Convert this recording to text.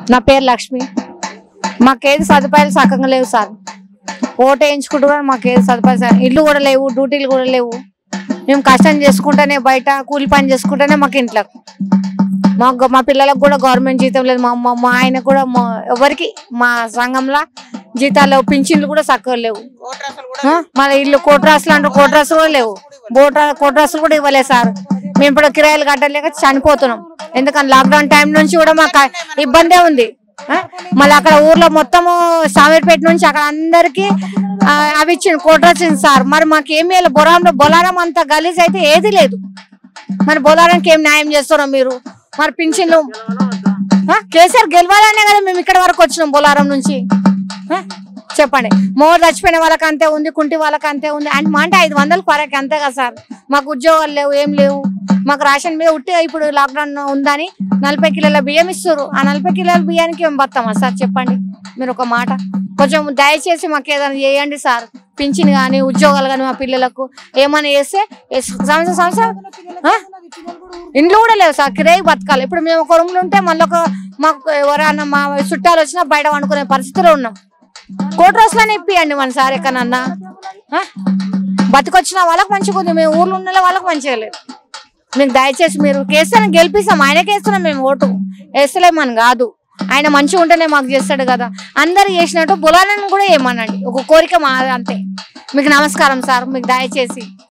నా పేరు లక్ష్మి మాకేది సదుపాయాలు సకంగా లేవు సార్ ఓటు వేయించుకుంటూ కూడా మాకేది సదుపాయాలు స- ఇల్లు కూడా లేవు డ్యూటీలు కూడా లేవు మేము కష్టం చేసుకుంటేనే బయట కూలి పని చేసుకుంటేనే మాకు ఇంట్లో మాకు మా పిల్లలకు కూడా గవర్నమెంట్ జీతం లేదు మా మా మా ఆయన కూడా మా ఎవరికి మా సంఘంలో జీతాలు లేవు పింఛన్లు కూడా చక్కగా లేవు ఆ? మన ఇల్లు కోట్రాసులు అంటే కోట్రాసులు కూడా లేవు బోట్రా కోట్రాసులు కూడా ఇవ్వలేదు సార్ మేము ఇప్పుడు కిరాయిలు కట్టలేక చనిపోతున్నాం ఎందుకంటే లాక్డౌన్ టైం నుంచి కూడా మాకు ఇబ్బందే ఉంది ఆ? మళ్ళీ అక్కడ ఊర్లో మొత్తము సామీర్పేట నుంచి అక్కడ అందరికి అవి ఇచ్చింది కోట్రాసింది సార్ మరి మాకు ఏమి లేదు బొరాంలో బొలారం అంత గలీజ్ అయితే ఏది లేదు మరి బొలారానికి ఏం న్యాయం చేస్తున్నాం మీరు మరి పింఛన్లు ఆ? కేసీఆర్ గెలవాలనే కదా మేము ఇక్కడ వరకు వచ్చినాం బొలారం నుంచి ఆ? చెప్పండి మోర్ చచ్చిపోయిన వాళ్ళకి అంతే ఉంది కుంటి వాళ్ళకి అంతే ఉంది అంటే మా అంటే ఐదు వందలు పరకి అంతే కదా సార్ మాకు ఉద్యోగాలు లేవు ఏం లేవు మాకు రేషన్ మీద ఉట్టి ఇప్పుడు లాక్డౌన్ ఉందని నలభై కిలోల బియ్యం ఇస్తారు ఆ నలభై కిలోల బియ్యానికి మేము బతామా సార్ చెప్పండి మీరు ఒక మాట కొంచెం దయచేసి మాకు ఏదైనా చేయండి సార్ పింఛన్ కానీ ఉద్యోగాలు కానీ మా పిల్లలకు ఏమైనా చేస్తే ఏ సంవత్సరం సంవత్సరం ఆ? ఇండ్లు కూడా లేవు సార్ కిరాయి బతకాలి ఇప్పుడు మేము ఒక రూమ్లో ఉంటే మళ్ళీ ఒక మాకు ఎవరైనా మా చుట్టాలు వచ్చినా బయట వండుకునే పరిస్థితిలో ఉన్నాం కోటి రోజులని ఇప్పియండి మన సార్ ఎక్కడన్నా ఆ? బతికొచ్చిన వాళ్ళకి మంచిగా ఉంది మేము ఊర్లో ఉన్న వాళ్ళకి మంచిగా లేదు మీకు దయచేసి మీరు కేసీఆర్ గెలిపిస్తాం ఆయనకే వేస్తున్నాం మేము ఓటు వేస్తలేమని కాదు ఆయన మంచిగా ఉంటేనే మాకు చేస్తాడు కదా అందరు చేసినట్టు బులాలను కూడా ఏమనండి ఒక కోరిక మా అంతే మీకు నమస్కారం సార్ మీకు దయచేసి